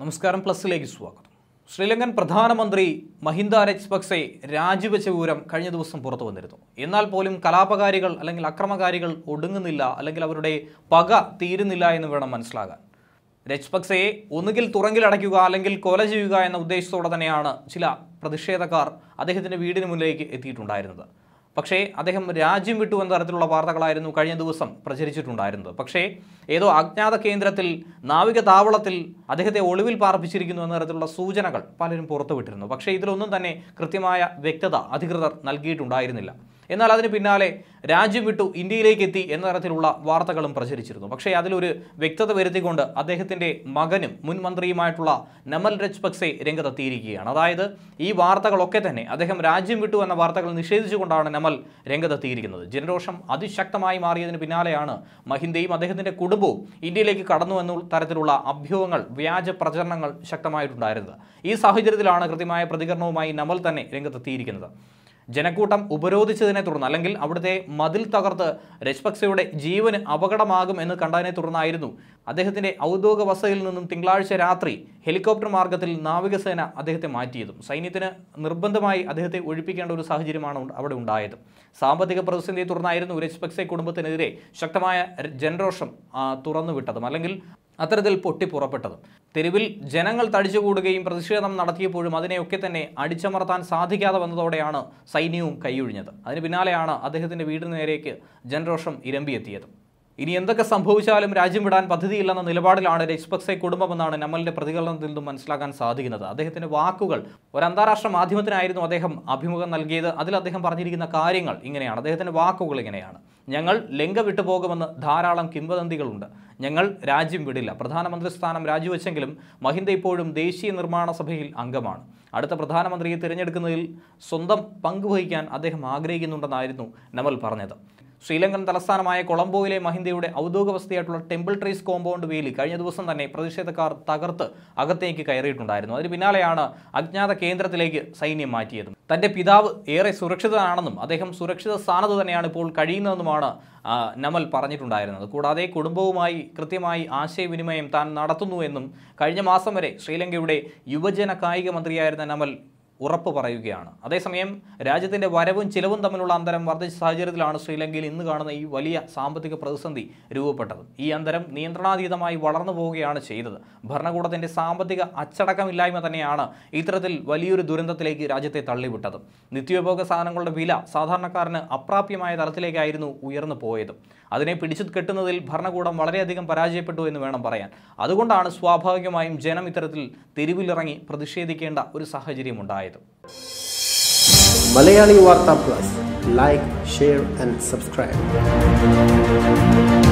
നമസ്കാരം പ്ലസിലേക്ക് സ്വാഗതം ശ്രീലങ്കൻ പ്രധാനമന്ത്രി മഹിന്ദ രജപക്സെ രാജിവെച്ച വിവരം കഴിഞ്ഞ ദിവസം പുറത്തു വന്നിരുന്നു എന്നാൽ പോലും കലാപകാരികൾ അല്ലെങ്കിൽ അക്രമകാരികൾ ഒടുങ്ങുന്നില്ല അല്ലെങ്കിൽ അവരുടെ പക തീരുന്നില്ല എന്ന് വേണം മനസ്സിലാകാൻ രജപക്സെയെ ഒന്നുകിൽ തുറങ്കിലടയ്ക്കുക അല്ലെങ്കിൽ കൊല ചെയ്യുക എന്ന ഉദ്ദേശത്തോടെ തന്നെയാണ് ചില പ്രതിഷേധക്കാർ അദ്ദേഹത്തിൻ്റെ വീടിന് മുന്നിലേക്ക് എത്തിയിട്ടുണ്ടായിരുന്നത് പക്ഷേ അദ്ദേഹം രാജ്യം വിട്ടു എന്ന തരത്തിലുള്ള വാർത്തകളായിരുന്നു കഴിഞ്ഞ ദിവസം പ്രചരിച്ചിട്ടുണ്ടായിരുന്നത് പക്ഷേ ഏതോ അജ്ഞാത കേന്ദ്രത്തിൽ നാവിക താവളത്തിൽ അദ്ദേഹത്തെ ഒളിവിൽ പാർപ്പിച്ചിരിക്കുന്നു എന്ന തരത്തിലുള്ള സൂചനകൾ പലരും പുറത്തുവിട്ടിരുന്നു പക്ഷേ ഇതിലൊന്നും തന്നെ കൃത്യമായ വ്യക്തത അധികൃതർ നൽകിയിട്ടുണ്ടായിരുന്നില്ല എന്നാൽ അതിന് പിന്നാലെ രാജ്യം വിട്ടു ഇന്ത്യയിലേക്ക് എത്തി എന്ന തരത്തിലുള്ള വാർത്തകളും പ്രചരിച്ചിരുന്നു പക്ഷേ അതിലൊരു വ്യക്തത വരുത്തിക്കൊണ്ട് അദ്ദേഹത്തിൻ്റെ മകനും മുൻ മന്ത്രിയുമായിട്ടുള്ള നമൽ രജ്പക്സെ രംഗത്തെത്തിയിരിക്കുകയാണ് അതായത് ഈ വാർത്തകളൊക്കെ തന്നെ അദ്ദേഹം രാജ്യം വിട്ടു എന്ന വാർത്തകൾ നിഷേധിച്ചുകൊണ്ടാണ് നമൽ രംഗത്തെത്തിയിരിക്കുന്നത് ജനരോഷം അതിശക്തമായി മാറിയതിന് പിന്നാലെയാണ് മഹിന്ദയും അദ്ദേഹത്തിൻ്റെ കുടുംബവും ഇന്ത്യയിലേക്ക് കടന്നു എന്ന തരത്തിലുള്ള അഭ്യൂഹങ്ങൾ വ്യാജ പ്രചരണങ്ങൾ ശക്തമായിട്ടുണ്ടായിരുന്നത് ഈ സാഹചര്യത്തിലാണ് കൃത്യമായ പ്രതികരണവുമായി നമൽ തന്നെ രംഗത്തെത്തിയിരിക്കുന്നത് ജനക്കൂട്ടം ഉപരോധിച്ചതിനെ തുടർന്ന് അല്ലെങ്കിൽ അവിടുത്തെ മതിൽ തകർത്ത് രജപക്സെയുടെ ജീവന് അപകടമാകും എന്ന് കണ്ടതിനെ തുടർന്നായിരുന്നു അദ്ദേഹത്തിൻ്റെ ഔദ്യോഗിക വസതിയിൽ നിന്നും തിങ്കളാഴ്ച രാത്രി ഹെലികോപ്റ്റർ മാർഗത്തിൽ നാവികസേന അദ്ദേഹത്തെ മാറ്റിയതും സൈന്യത്തിന് നിർബന്ധമായി അദ്ദേഹത്തെ ഒഴിപ്പിക്കേണ്ട ഒരു സാഹചര്യമാണ് ഉണ്ട- അവിടെ ഉണ്ടായത് സാമ്പത്തിക പ്രതിസന്ധിയെ തുടർന്നായിരുന്നു രജപക്സെ കുടുംബത്തിനെതിരെ ശക്തമായ ര- ജനരോഷം ആ, തുറന്നുവിട്ടതും അല്ലെങ്കിൽ അത്തരത്തിൽ പൊട്ടിപ്പുറപ്പെട്ടതും തെരുവിൽ ജനങ്ങൾ തടിച്ചുകൂടുകയും പ്രതിഷേധം നടത്തിയപ്പോഴും അതിനെയൊക്കെ തന്നെ അടിച്ചമർത്താൻ സാധിക്കാതെ വന്നതോടെയാണ് സൈന്യവും കൈയൊഴിഞ്ഞത് അതിന് പിന്നാലെയാണ് അദ്ദേഹത്തിൻ്റെ വീടിന് നേരേക്ക് ജനരോഷം ഇരമ്പിയെത്തിയത് ഇനി എന്തൊക്കെ സംഭവിച്ചാലും രാജ്യം വിടാൻ പദ്ധതിയില്ലെന്ന നിലപാടിലാണ് രജപക്സെ കുടുംബമെന്നാണ് നമ്മളുടെ പ്രതികരണത്തിൽ നിന്നും മനസ്സിലാക്കാൻ സാധിക്കുന്നത് അദ്ദേഹത്തിൻ്റെ വാക്കുകൾ ഒരു അന്താരാഷ്ട്ര മാധ്യമത്തിനായിരുന്നു അദ്ദേഹം അഭിമുഖം നൽകിയത് അതിൽ അദ്ദേഹം പറഞ്ഞിരിക്കുന്ന കാര്യങ്ങൾ ഇങ്ങനെയാണ് അദ്ദേഹത്തിൻ്റെ വാക്കുകൾ ഇങ്ങനെയാണ് ഞങ്ങൾ ലങ്ക വിട്ടുപോകുമെന്ന് ധാരാളം കിംവദന്തികളുണ്ട് ഞങ്ങൾ രാജ്യം വിടില്ല പ്രധാനമന്ത്രി സ്ഥാനം രാജിവെച്ചെങ്കിലും മഹിന്ദ ഇപ്പോഴും ദേശീയ നിർമ്മാണ സഭയിൽ അംഗമാണ് അടുത്ത പ്രധാനമന്ത്രിയെ തിരഞ്ഞെടുക്കുന്നതിൽ സ്വന്തം പങ്കുവഹിക്കാൻ അദ്ദേഹം ആഗ്രഹിക്കുന്നുണ്ടെന്നായിരുന്നു നമൽ പറഞ്ഞത് ശ്രീലങ്കൻ തലസ്ഥാനമായ കൊളംബോയിലെ മഹിന്ദയുടെ ഔദ്യോഗിക വസതിയായിട്ടുള്ള ടെമ്പിൾ ട്രീസ് കോമ്പൗണ്ട് വേലി കഴിഞ്ഞ ദിവസം തന്നെ പ്രതിഷേധക്കാർ തകർത്ത് അകത്തേക്ക് കയറിയിട്ടുണ്ടായിരുന്നു അതിന് പിന്നാലെയാണ് അജ്ഞാത കേന്ദ്രത്തിലേക്ക് സൈന്യം മാറ്റിയതും തന്റെ പിതാവ് ഏറെ സുരക്ഷിതനാണെന്നും അദ്ദേഹം സുരക്ഷിത സ്ഥാനത്ത് തന്നെയാണ് ഇപ്പോൾ കഴിയുന്നതെന്നുമാണ് ആ, നമൽ പറഞ്ഞിട്ടുണ്ടായിരുന്നത് കൂടാതെ കുടുംബവുമായി കൃത്യമായി ആശയവിനിമയം താൻ നടത്തുന്നു എന്നും കഴിഞ്ഞ മാസം വരെ ശ്രീലങ്കയുടെ യുവജന കായിക മന്ത്രിയായിരുന്ന നമൽ ഉറപ്പ് പറയുകയാണ് അതേസമയം രാജ്യത്തിൻ്റെ വരവും ചിലവും തമ്മിലുള്ള അന്തരം വർദ്ധിച്ച സാഹചര്യത്തിലാണ് ശ്രീലങ്കയിൽ ഇന്ന് കാണുന്ന ഈ വലിയ സാമ്പത്തിക പ്രതിസന്ധി രൂപപ്പെട്ടത് ഈ അന്തരം നിയന്ത്രണാതീതമായി വളർന്നു പോവുകയാണ് ചെയ്തത് ഭരണകൂടത്തിൻ്റെ സാമ്പത്തിക അച്ചടക്കമില്ലായ്മ തന്നെയാണ് ഇത്തരത്തിൽ വലിയൊരു ദുരന്തത്തിലേക്ക് രാജ്യത്തെ തള്ളിവിട്ടത് നിത്യോപയോഗ സാധനങ്ങളുടെ വില സാധാരണക്കാരന് അപ്രാപ്യമായ തലത്തിലേക്കായിരുന്നു ഉയർന്നു പോയത് അതിനെ പിടിച്ചു കെട്ടുന്നതിൽ ഭരണകൂടം വളരെയധികം പരാജയപ്പെട്ടു എന്ന് വേണം പറയാൻ അതുകൊണ്ടാണ് സ്വാഭാവികമായും ജനം ഇത്തരത്തിൽ തെരുവിലിറങ്ങി പ്രതിഷേധിക്കേണ്ട ഒരു സാഹചര്യം ഉണ്ടായത് മലയാളി വാർത്ത plus like share and subscribe